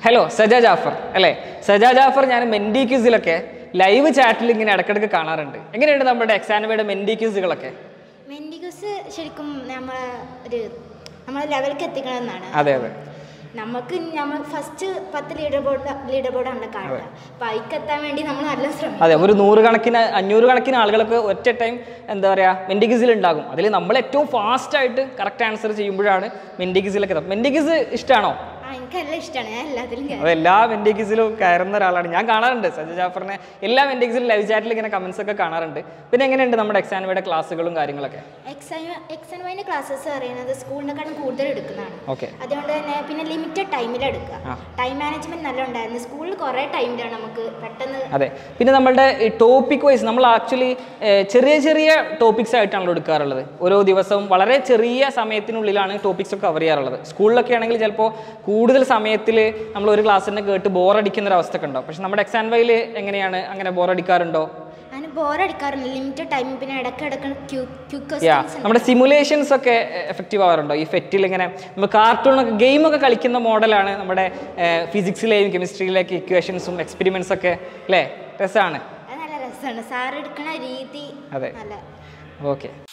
Hello സജ Jafar അല്ലേ സജ ജാഫർ ഞാൻ Mendy ക്യൂസിലൊക്കെ live ചാറ്റിൽ ഇങ്ങനെ ഇടയ്ക്കിടയ്ക്ക് കാണാറുണ്ട് എങ്ങനെയുണ്ട് നമ്മുടെ എക്സാനവയുടെ മെൻഡി ക്യൂസുകളൊക്കെ മെൻഡിഗോസ് ശരിക്കും നമ്മളെ ഒരു നമ്മളെ ലെവലിലേക്ക് എത്തിക്കണമെന്നാണ് അതെ അതെ നമുക്ക് നമ്മൾ ഫസ്റ്റ് പത്ത് ലീഡർ ബോർഡ് ലീഡർ ബോർഡാണ് കാണുക അപ്പോൾ അതിക്ക് എത്താൻ വേണ്ടി നമ്മൾ നല്ല ശ്രമിക്കും അതെ ഒരു നൂറുകണക്കിന് അഞ്ഞൂറ് കണക്കിന് ആളുകളൊക്കെ ഒറ്റ ടൈം എന്താ പറയുക മെൻഡിഗിസിൽ ഉണ്ടാകും അതിൽ നമ്മൾ ഏറ്റവും ഫാസ്റ്റ് ആയിട്ട് കറക്റ്റ് ആൻസർ ചെയ്യുമ്പോഴാണ് മെൻഡിഗിസിലൊക്കെ എത്തുക മെൻഡിഗിസ് ഇഷ്ടമാണോ ആ എനിക്കെല്ലാം ഇഷ്ടമാണ് ഞാൻ എല്ലാത്തിലും കയറും. അത് എല്ലാ വെൻഡിഗിസിലും കയറുന്ന ഒരാളാണ് ഞാൻ കാണാറുണ്ട് സജ ജാഫറിനെ എല്ലാ വെൻഡിഗിസിലും ലൈവ് ചാറ്റിൽ ഇങ്ങനെ കമന്റ്സ് ഒക്കെ കാണാറുണ്ട് പിന്നെ എങ്ങനെയുണ്ട് നമ്മുടെ എക്സാനവയുടെ ക്ലാസ്സുകളും കാര്യങ്ങളൊക്കെ എക്സ് ഐ എക്സ് ആൻഡ് വൈൻ്റെ ക്ലാസ്സസ് പറയുന്നത് സ്കൂളിനെക്കാളും കൂടുതൽ എടുക്കുന്നതാണ് ഓക്കെ അതുകൊണ്ട് തന്നെ പിന്നെ ലിമിറ്റഡ് ടൈമിൽ എടുക്കുക ആ. ടൈം മാനേജ്മെന്റ് നല്ല ഉണ്ടായിരുന്നു സ്കൂളിൽ കുറേ ടൈമിലാണ് നമുക്ക് പെട്ടെന്ന് അതെ പിന്നെ നമ്മളുടെ ഈ ടോപ്പിക് വൈസ് നമ്മൾ ആക്ച്വലി ചെറിയ ചെറിയ ടോപ്പിക്സ് ആയിട്ടാണല്ലോ എടുക്കാറുള്ളത് ഓരോ ദിവസവും വളരെ ചെറിയ സമയത്തിനുള്ളിലാണ് ടോപ്പിക്സ് ഒക്കെ കവർ ചെയ്യാറുള്ളത് സ്കൂളിലൊക്കെ ആണെങ്കിൽ ചിലപ്പോൾ കൂടുതൽ സമയത്തിൽ നമ്മൾ ഒരു ക്ലാസ് തന്നെ കേട്ട് ബോറടിക്കുന്ന ഒരു അവസ്ഥ ഒക്കെ ഉണ്ടാവും പക്ഷെ നമ്മുടെ എക്സാൻ വൈയിൽ എങ്ങനെയാണ് അങ്ങനെ ബോറടിക്കാറുണ്ടോ അതിന് ബോറടിക്കാറില്ല ലിമിറ്റഡ് ടൈം പിന്നെ ഇടയ്ക്കിടയ്ക്ക് ക്യൂ ക്യൂ യാ ക്വസ്റ്റ്യൻസ് നമ്മുടെ സിമുലേഷൻസ് ഒക്കെ എഫക്റ്റീവ് ആവാറുണ്ടോ ഈ ഫെറ്റിൽ ഇങ്ങനെ നമ്മൾ കാർട്ടൂണൊക്കെ ഗെയിമൊക്കെ കളിക്കുന്ന മോഡലാണ് നമ്മുടെ ഫിസിക്സിലെയും കെമിസ്ട്രിയിലേക്ക് ഇക്വേഷൻസും എക്സ്പെരിമെൻറ്റ്സ് ഒക്കെ അല്ലേ രസമാണ് അത് നല്ല രസമാണ് സാർ എടുക്കുന്ന രീതി അതെ നല്ല ഓക്കെ